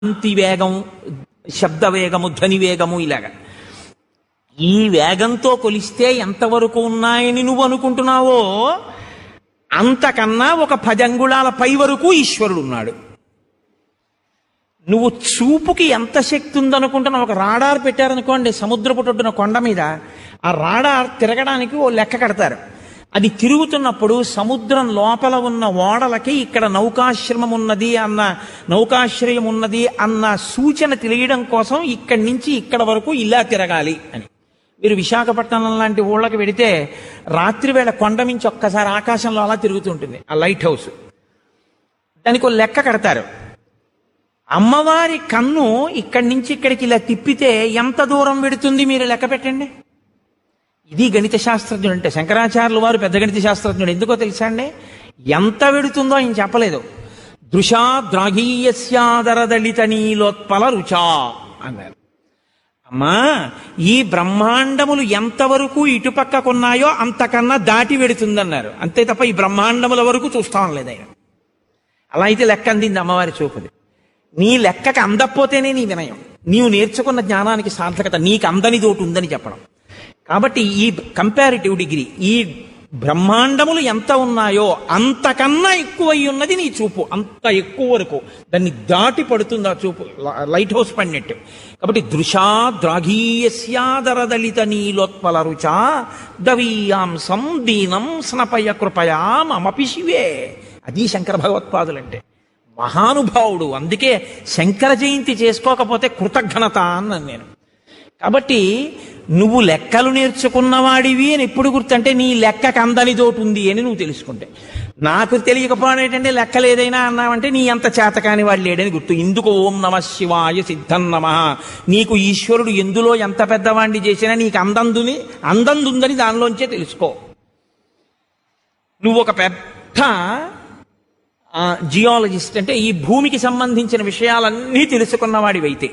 కాంతి వేగం శబ్ద వేగము ధ్వని వేగము ఇలాగా ఈ వేగంతో కొలిస్తే ఎంతవరకు ఉన్నాయని నువ్వు అనుకుంటున్నావో అంతకన్నా ఒక పది అంగుళాల పై వరకు ఈశ్వరుడు ఉన్నాడు నువ్వు చూపుకి ఎంత శక్తి ఉందనుకుంటున్నావు ఒక రాడార్ పెట్టారనుకోండి సముద్రపు ఒడ్డున కొండ మీద ఆ రాడార్ తిరగడానికి ఓ లెక్క కడతారు అది తిరుగుతున్నప్పుడు సముద్రం లోపల ఉన్న ఓడలకి ఇక్కడ నౌకాశ్రమం ఉన్నది అన్న నౌకాశ్రయం ఉన్నది అన్న సూచన తెలియడం కోసం ఇక్కడి నుంచి ఇక్కడ వరకు ఇలా తిరగాలి అని మీరు విశాఖపట్నం లాంటి ఊళ్ళకి వెడితే రాత్రి వేళ కొండ నుంచి ఒక్కసారి ఆకాశంలో అలా తిరుగుతుంటుంది ఆ లైట్ హౌస్ దానికి ఒక లెక్క కడతారు అమ్మవారి కన్ను ఇక్కడి నుంచి ఇక్కడికి ఇలా తిప్పితే ఎంత దూరం పెడుతుంది మీరు లెక్క పెట్టండి ఇది గణిత శాస్త్రజ్ఞుడు అంటే శంకరాచార్యులు వారు పెద్ద గణిత శాస్త్రజ్ఞుడు ఎందుకో తెలుసా అండి ఎంత వెడుతుందో ఆయన చెప్పలేదు దృశా ద్రాఘీయస్యాదరదళిత నీలోత్పల రుచా అన్నారు అమ్మా ఈ బ్రహ్మాండములు ఎంతవరకు ఇటుపక్కకున్నాయో అంతకన్నా దాటి వెడుతుందన్నారు అంతే తప్ప ఈ బ్రహ్మాండముల వరకు చూస్తాం లేదు ఆయన అలా అయితే లెక్క అందింది అమ్మవారి చూపుది నీ లెక్కకి అందకపోతేనే నీ వినయం నీవు నేర్చుకున్న జ్ఞానానికి సార్థకత నీకు అందని తోటి ఉందని చెప్పడం కాబట్టి ఈ కంపారిటివ్ డిగ్రీ ఈ బ్రహ్మాండములు ఎంత ఉన్నాయో అంతకన్నా ఎక్కువై ఉన్నది నీ చూపు అంత ఎక్కువ వరకు దాన్ని దాటి పడుతుంది ఆ చూపు ల- లైట్ హౌస్ పడినట్టు కాబట్టి దృశా ద్రాఘీయస్యాదరదలిత నీలోత్పల రుచా దవీయాంసం దీనం స్నపయ కృపయా మమపి శివే అది శంకర భగవత్పాదులంటే మహానుభావుడు అందుకే శంకర జయంతి చేసుకోకపోతే కృతజ్ఞత అన్నాను నేను కాబట్టి నువ్వు లెక్కలు నేర్చుకున్నవాడివి అని ఎప్పుడు గుర్తంటే నీ లెక్కకు అందని తోటి ఉంది అని నువ్వు తెలుసుకుంటే నాకు తెలియకపోవడం ఏంటంటే లెక్కలు ఏదైనా అన్నావంటే నీ అంత చేతకాని వాడు లేడని గుర్తు ఇందుకు ఓం నమ శివాయ సిద్ధం నమ నీకు ఈశ్వరుడు ఎందులో ఎంత పెద్దవాడిని చేసినా నీకు అందందుని అందందుందని దానిలోంచే తెలుసుకో నువ్వు ఒక పెద్ద జియాలజిస్ట్ అంటే ఈ భూమికి సంబంధించిన విషయాలన్నీ తెలుసుకున్నవాడివైతే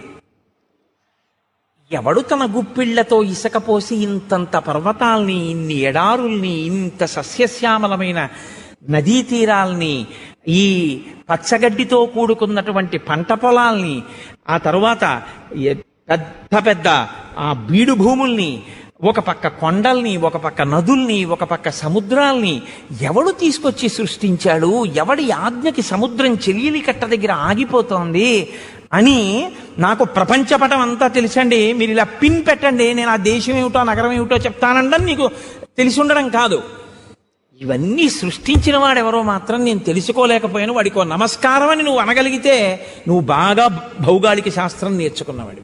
ఎవడు తన గుప్పిళ్లతో ఇసుక పోసి ఇంతంత పర్వతాల్ని ఇన్ని ఎడారుల్ని ఇంత సస్యశ్యామలమైన నదీ తీరాల్ని ఈ పచ్చగడ్డితో కూడుకున్నటువంటి పంట పొలాల్ని ఆ తరువాత ఎ- పెద్ద పెద్ద ఆ బీడు భూముల్ని ఒక పక్క కొండల్ని ఒక పక్క నదుల్ని ఒక పక్క సముద్రాల్ని ఎవడు తీసుకొచ్చి సృష్టించాడు ఎవడి ఆజ్ఞకి సముద్రం చెలియలి కట్ట దగ్గర ఆగిపోతోంది అని నాకు ప్రపంచపటం అంతా తెలుసండి మీరు ఇలా పిన్ పెట్టండి నేను ఆ దేశం ఏమిటో నగరం ఏమిటో చెప్తానండం నీకు తెలిసి ఉండడం కాదు ఇవన్నీ సృష్టించిన వాడెవరో మాత్రం నేను తెలుసుకోలేకపోయాను వాడికో నమస్కారం అని నువ్వు అనగలిగితే నువ్వు బాగా భౌగోళిక శాస్త్రం నేర్చుకున్నవాడు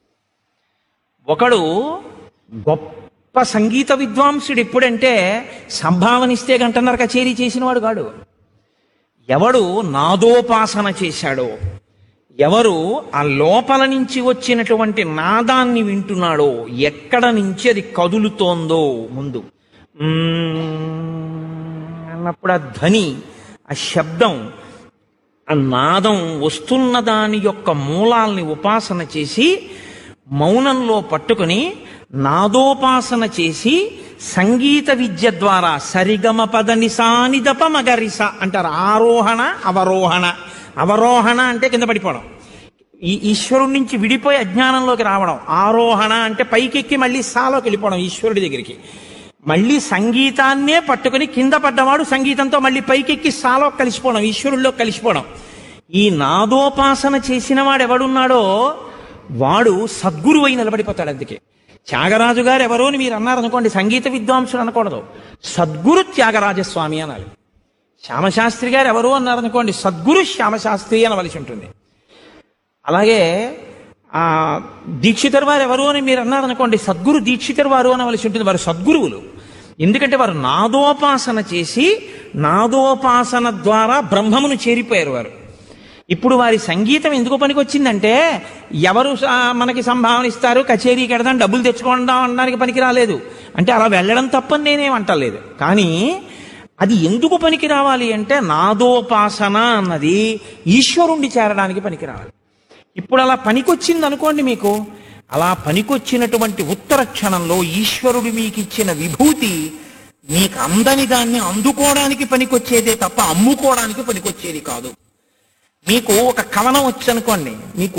ఒకడు గొప్ప సంగీత విద్వాంసుడు ఎప్పుడంటే సంభావనిస్తే గంటన్నర కచేరీ చేసినవాడు కాడు ఎవడు నాదోపాసన చేశాడో ఎవరు ఆ లోపల నుంచి వచ్చినటువంటి నాదాన్ని వింటున్నాడో ఎక్కడ నుంచి అది కదులుతోందో ముందు మ్మ్ అన్నప్పుడు ఆ ధ్వని ఆ శబ్దం ఆ నాదం వస్తున్న దాని యొక్క మూలాల్ని ఉపాసన చేసి మౌనంలో పట్టుకుని నాదోపాసన చేసి సంగీత విద్య ద్వారా సరిగమ పద నిసానిదప మగరిస అంటారు ఆరోహణ అవరోహణ అవరోహణ అంటే కింద పడిపోవడం ఈ ఈశ్వరుడి నుంచి విడిపోయి అజ్ఞానంలోకి రావడం ఆరోహణ అంటే పైకెక్కి మళ్ళీ సాలోకి వెళ్ళిపోవడం ఈశ్వరుడి దగ్గరికి మళ్ళీ సంగీతాన్నే పట్టుకుని కింద పడ్డవాడు సంగీతంతో మళ్ళీ పైకెక్కి సాలో కలిసిపోవడం ఈశ్వరుల్లో కలిసిపోవడం ఈ నాదోపాసన చేసిన వాడు ఎవడున్నాడో వాడు సద్గురువు అయి నిలబడిపోతాడు అందుకే త్యాగరాజు గారు ఎవరో అని మీరు అన్నారనుకోండి సంగీత విద్వాంసుడు అనకూడదు సద్గురు త్యాగరాజస్వామి అనాలి శ్యామశాస్త్రి గారు ఎవరు అన్నారనుకోండి సద్గురు శ్యామశాస్త్రి అనవలసి ఉంటుంది అలాగే ఆ దీక్షితర్ వారు ఎవరు అని మీరు అన్నారనుకోండి సద్గురు దీక్షితర్ వారు అనవలసి ఉంటుంది వారు సద్గురువులు ఎందుకంటే వారు నాదోపాసన చేసి నాదోపాసన ద్వారా బ్రహ్మమును చేరిపోయారు వారు ఇప్పుడు వారి సంగీతం ఎందుకు పనికొచ్చిందంటే ఎవరు స- మనకి సంభావన ఇస్తారు కచేరీ కడదాం డబ్బులు తెచ్చుకోవడం అనడానికి పనికి రాలేదు అంటే అలా వెళ్ళడం తప్పని నేనేం అంటలేదు కానీ అది ఎందుకు పనికి రావాలి అంటే నాదోపాసన అన్నది ఈశ్వరుణ్ణి చేరడానికి పనికి రావాలి ఇప్పుడు అలా పనికొచ్చింది అనుకోండి మీకు అలా పనికొచ్చినటువంటి ఉత్తర క్షణంలో ఈశ్వరుడు మీకు ఇచ్చిన విభూతి మీకు అందని దాన్ని అందుకోవడానికి పనికొచ్చేదే తప్ప అమ్ముకోవడానికి పనికొచ్చేది కాదు మీకు ఒక కవనం వచ్చనుకోండి మీకు